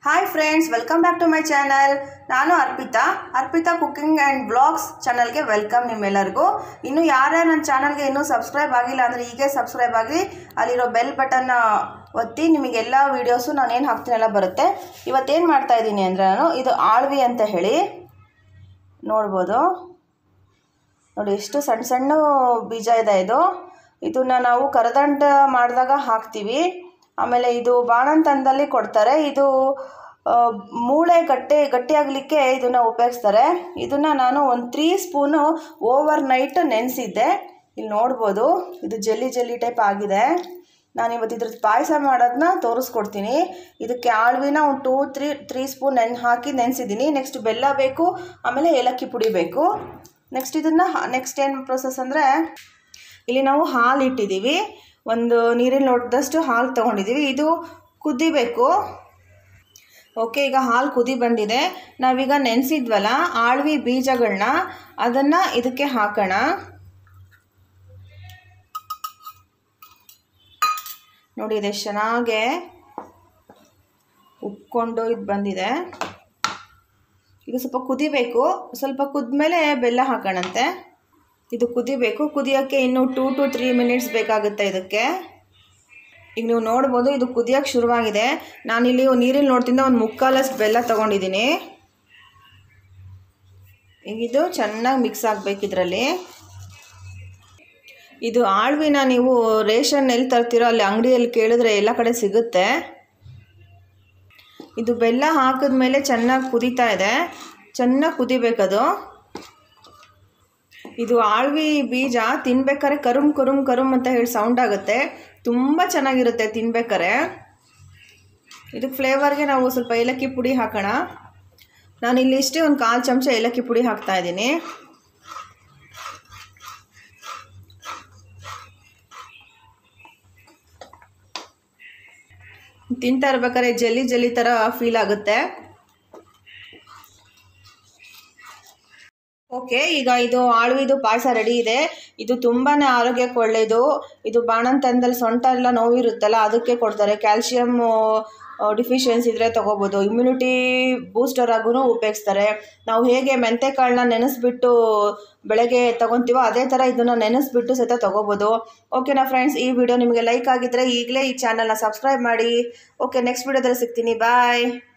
hi friends welcome back to my channel ನಾನು Arpita Arpita cooking and blogs ಚಾನಲ್ಗೆ welcome ನಿಮ್ಮೆಲ್ಲರಿಗೂ ಇನ್ನು ಯಾರ್ಯಾರು ನನ್ನ ಚಾನಲ್ಗೆ ಇನ್ನೂ ಸಬ್ಸ್ಕ್ರೈಬ್ ಆಗಿಲ್ಲ ಅಂದರೆ ಹೀಗೆ ಸಬ್ಸ್ಕ್ರೈಬ್ ಆಗಿ ಅಲ್ಲಿರೋ ಬೆಲ್ ಬಟನ್ನ ಒತ್ತಿ ನಿಮಗೆಲ್ಲ ವೀಡಿಯೋಸು ನಾನು ಏನು ಹಾಕ್ತೀನೆಲ್ಲ ಬರುತ್ತೆ ಇವತ್ತೇನು ಮಾಡ್ತಾ ಇದ್ದೀನಿ ಅಂದರೆ ನಾನು ಇದು ಆಳ್ವಿ ಅಂತ ಹೇಳಿ ನೋಡ್ಬೋದು ನೋಡಿ ಎಷ್ಟು ಸಣ್ಣ ಸಣ್ಣ ಬೀಜ ಇದೆ ಇದು ಇದನ್ನ ನಾವು ಕರದಂಟ ಮಾಡಿದಾಗ ಹಾಕ್ತೀವಿ ಆಮೇಲೆ ಇದು ಬಾಣಂತನದಲ್ಲಿ ಕೊಡ್ತಾರೆ ಇದು ಆ, ಮೂಳೆ ಗಟ್ಟಿ ಗಟ್ಟಿಯಾಗಲಿಕ್ಕೆ ಇದನ್ನು ಉಪಯೋಗಿಸ್ತಾರೆ ಇದನ್ನು ನಾನು ಒಂದು ತ್ರೀ ಸ್ಪೂನು ಓವರ್ ನೈಟ್ ನೆನೆಸಿದ್ದೆ ಇಲ್ಲಿ ನೋಡ್ಬೋದು ಇದು ಜೆಲ್ಲಿ ಜೆಲ್ಲಿ ಟೈಪ್ ಆಗಿದೆ ನಾನು ಇವತ್ತು ಇದ್ರದ್ದು ಪಾಯಸ ಮಾಡೋದನ್ನ ತೋರಿಸ್ಕೊಡ್ತೀನಿ ಇದಕ್ಕೆ ಆಳ್ವಿನ ಒಂದು ಟೂ ತ್ರೀ ತ್ರೀ ಸ್ಪೂನ್ ನೆನ್ ಹಾಕಿ ನೆನೆಸಿದ್ದೀನಿ ನೆಕ್ಸ್ಟ್ ಬೆಲ್ಲ ಬೇಕು ಆಮೇಲೆ ಏಲಕ್ಕಿ ಪುಡಿ ಬೇಕು ನೆಕ್ಸ್ಟ್ ಇದನ್ನು ನೆಕ್ಸ್ಟ್ ಏನು ಪ್ರೊಸೆಸ್ ಅಂದರೆ ಇಲ್ಲಿ ನಾವು ಹಾಲು ಇಟ್ಟಿದ್ದೀವಿ ಒಂದು ನೀರಿನ ಲೋಟದಷ್ಟು ಹಾಲು ತೊಗೊಂಡಿದ್ದೀವಿ ಇದು ಕುದಿಬೇಕು ಓಕೆ ಈಗ ಹಾಲು ಕುದಿ ಬಂದಿದೆ ನಾವೀಗ ನೆನೆಸಿದ್ವಲ್ಲ ಆಳ್ವಿ ಬೀಜಗಳನ್ನ ಅದನ್ನು ಇದಕ್ಕೆ ಹಾಕೋಣ ನೋಡಿ ಇದೆಷ್ಟು ಚೆನ್ನಾಗೆ ಉಪ್ಕೊಂಡು ಇದು ಬಂದಿದೆ ಈಗ ಸ್ವಲ್ಪ ಕುದಿಬೇಕು ಸ್ವಲ್ಪ ಕುದ್ಮೇಲೆ ಬೆಲ್ಲ ಹಾಕೋಣಂತೆ ಇದು ಕುದಿಬೇಕು ಕುದಿಯೋಕ್ಕೆ ಇನ್ನೂ ಟೂ ಟು ತ್ರೀ ಮಿನಿಟ್ಸ್ ಬೇಕಾಗುತ್ತೆ ಇದಕ್ಕೆ ಈಗ ನೀವು ನೋಡ್ಬೋದು ಇದು ಕುದಿಯೋಕ್ಕೆ ಶುರುವಾಗಿದೆ ನಾನಿಲ್ಲಿ ನೀರಿನ ನೋಡ್ತಿಂದ ಒಂದು ಮುಕ್ಕಾಲಷ್ಟು ಬೆಲ್ಲ ತೊಗೊಂಡಿದ್ದೀನಿ ಈಗ ಇದು ಚೆನ್ನಾಗಿ ಮಿಕ್ಸ್ ಆಗಬೇಕು ಇದರಲ್ಲಿ ಇದು ಆಳ್ವಿನ ನೀವು ರೇಷನ್ ಎಲ್ಲಿ ತರ್ತೀರೋ ಅಲ್ಲಿ ಅಂಗಡಿಯಲ್ಲಿ ಕೇಳಿದ್ರೆ ಎಲ್ಲ ಕಡೆ ಸಿಗುತ್ತೆ ಇದು ಬೆಲ್ಲ ಹಾಕಿದ್ಮೇಲೆ ಚೆನ್ನಾಗಿ ಕುದೀತಾ ಇದೆ ಚೆನ್ನಾಗಿ ಕುದಿಬೇಕದು ಇದು ಆಳ್ವಿ ಬೀಜ ತಿನ್ಬೇಕಾದ್ರೆ ಕರುಮ್ ಕರುಮ್ ಕರುಮ್ ಅಂತ ಹೇಳಿ ಸೌಂಡ್ ಆಗುತ್ತೆ ತುಂಬ ಚೆನ್ನಾಗಿರುತ್ತೆ ತಿನ್ಬೇಕಾರೆ ಇದಕ್ಕೆ ಫ್ಲೇವರ್ಗೆ ನಾವು ಸ್ವಲ್ಪ ಏಲಕ್ಕಿ ಪುಡಿ ಹಾಕೋಣ ನಾನು ಇಲ್ಲಿ ಇಷ್ಟೇ ಒಂದು ಕಾಲು ಚಮಚ ಏಲಕ್ಕಿ ಪುಡಿ ಹಾಕ್ತಾ ಇದ್ದೀನಿ ತಿಂತಾ ಇರ್ಬೇಕಾದ್ರೆ ಜಲ್ಲಿ ಜಲ್ಲಿ ಥರ ಫೀಲ್ ಆಗುತ್ತೆ ಓಕೆ ಈಗ ಇದು ಆಳ್ವಿದು ಪಾಯಸ ರೆಡಿ ಇದೆ ಇದು ತುಂಬಾ ಆರೋಗ್ಯಕ್ಕೆ ಒಳ್ಳೆಯದು ಇದು ಬಾಣಂತನದಲ್ಲಿ ಸೊಂಟ ಎಲ್ಲ ನೋವಿರುತ್ತಲ್ಲ ಅದಕ್ಕೆ ಕೊಡ್ತಾರೆ ಕ್ಯಾಲ್ಶಿಯಮ್ ಡಿಫಿಷಿಯನ್ಸಿ ಇದ್ದರೆ ತೊಗೋಬೋದು ಇಮ್ಯುನಿಟಿ ಬೂಸ್ಟರ್ ಆಗೂ ಉಪಯೋಗಿಸ್ತಾರೆ ನಾವು ಹೇಗೆ ಮೆಂತೆಕಾಳನ್ನ ನೆನೆಸ್ಬಿಟ್ಟು ಬೆಳಗ್ಗೆ ತೊಗೊತೀವೋ ಅದೇ ಥರ ಇದನ್ನು ನೆನೆಸ್ಬಿಟ್ಟು ಸಹಿತ ತೊಗೋಬೋದು ಓಕೆನಾ ಫ್ರೆಂಡ್ಸ್ ಈ ವಿಡಿಯೋ ನಿಮಗೆ ಲೈಕ್ ಆಗಿದ್ದರೆ ಈಗಲೇ ಈ ಚಾನಲ್ನ ಸಬ್ಸ್ಕ್ರೈಬ್ ಮಾಡಿ ಓಕೆ ನೆಕ್ಸ್ಟ್ ವಿಡಿಯೋದಲ್ಲಿ ಸಿಗ್ತೀನಿ ಬಾಯ್